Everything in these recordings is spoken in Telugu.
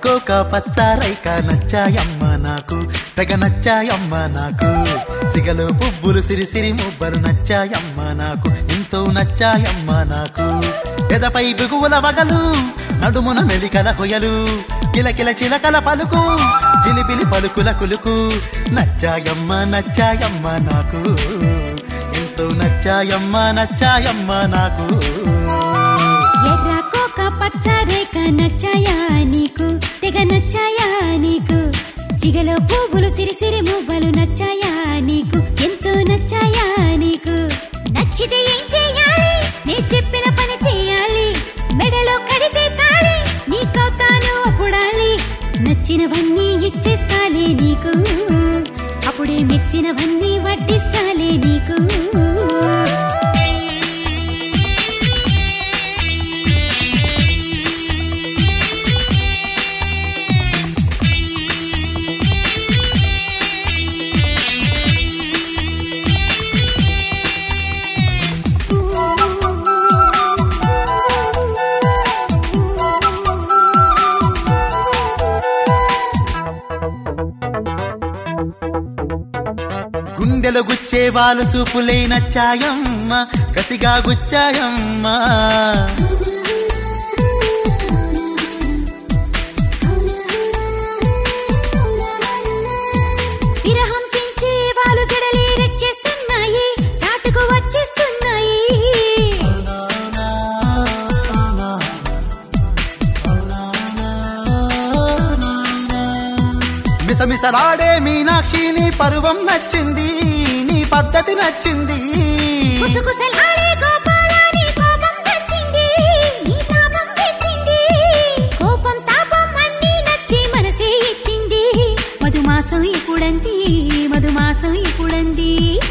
ఎర్రకోక పచ్చారైక నచ్చాయమ్మ నాకు తెగ నచ్చాయమ్మ నాకు సిగలో పువ్వులు సిరిసిరి మువ్వలు నచ్చాయమ్మ నాకు ఎంతో నచ్చాయమ్మ నాకు ఎదపై బిగువుల వగలు నడుమున మెలికల కొయలు కిలకిల చిలకల పలుకు జిలిబిలి పలుకుల కులుకు నచ్చాయమ్మ నచ్చాయమ్మ నాకు ఎంతో నచ్చాయమ్మ నచ్చాయమ్మ నాకు ఎర్ర కోక పచ్చ రేఖ నచ్చాయా నీకు తెగ నచ్చాయా నీకు సిగలో పువ్వులు సిరిసిరి మువ్వలు నచ్చాయా నీకు ఎంతో నచ్చాయా నీకు నచ్చితే ఏం చేయాలి నే చెప్పిన పని చేయాలి మెడలో కడితే తాళి నీకవుతాను అప్పుడాలి నచ్చినవన్నీ ఇచ్చేస్తాలే నీకు అప్పుడే మెచ్చినవన్నీ వడ్డిస్తాలే నీకు గుండెలు గుచ్చే వాళ్ళు చూపులే నచ్చాయమ్మ కసిగా గుచ్చాయమ్మ విరహం పెంచే వాళ్ళు జడలే రెచ్చేస్తున్నాయి చాటుకు వచ్చేస్తున్నాయి మిసమిసలాడే మీనాక్షి నీ పరువం నచ్చింది నీ పద్ధతి నచ్చింది కుసకుసలాడే గోపాలాని కోపం తెచ్చింది నీ తాపం తెచ్చింది కోపం తాపం అన్నీ నచ్చి మనసే ఇచ్చింది మధుమాసం ఇప్పుడంది మధుమాసం ఇప్పుడంది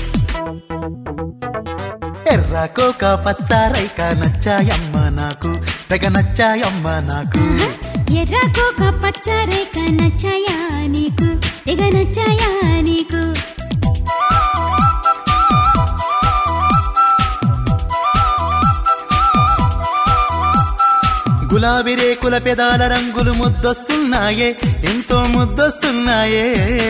ఎర్రకోక పచ్చారైక నచ్చాయమ్మ నాకు తెగ నచ్చాయమ్మ నాకు ఎర్ర కోక పచ్చ రేఖ నచ్చాయా నీకు తెగ నచ్చాయా నీకు గులాబీ రేకుల పెదాల రంగులు ముద్దొస్తున్నాయే ఎంతో ముద్దొస్తున్నాయే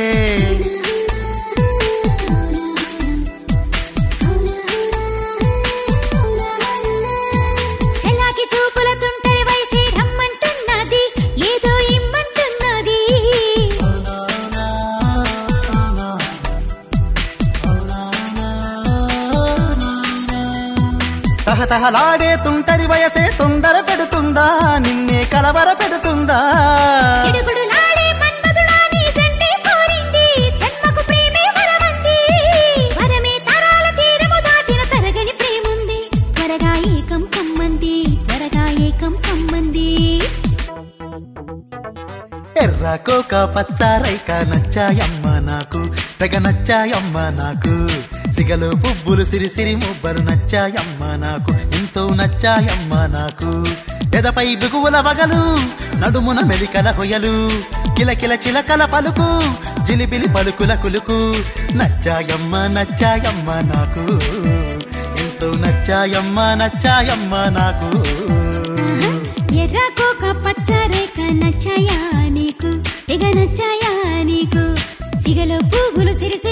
చెలాకి చూపుల తుంటరి వయసే రమ్మంటున్నది ఏదో ఇమ్మంటున్నది తహతహలాడే తుంటరి వయసే తొందర పెడుతుందా నిన్నే కలవర పెడుతుందా చిడుగుడులాడే మన్మధుడా నీ జంటే కోరింది జన్మకు ప్రేమే వరమంది వరమే తరాల తీరము దాటిన తరగని ప్రేముంది త్వరగా ఏకం కమ్మంది త్వరగా ఏకం కమ్మంది ఎర్రకోక పచ్చారైక నచ్చాయమ్మ నాకు తెగ నచ్చాయమ్మ నాకు సిగలో పువ్వులు సిరిసిరి మువ్వలు నచ్చాయమ్మ నాకు ఎంతో నచ్చాయమ్మ నాకు ఎదపై బిగువుల వగలు నడుమున మెలికల హొయలు కిలకిల చిలకల పలుకు జిలిబిలి పలుకుల కులుకు నచ్చాయమ్మ నచ్చాయమ్మ నాకు ఎంతో నచ్చాయమ్మ నచ్చాయమ్మ నాకు ఎర్ర కోక పచ్చ రేఖ నచ్చాయా నీకు తెగ నచ్చాయా నీకు సిగలో పువ్వులు సిరి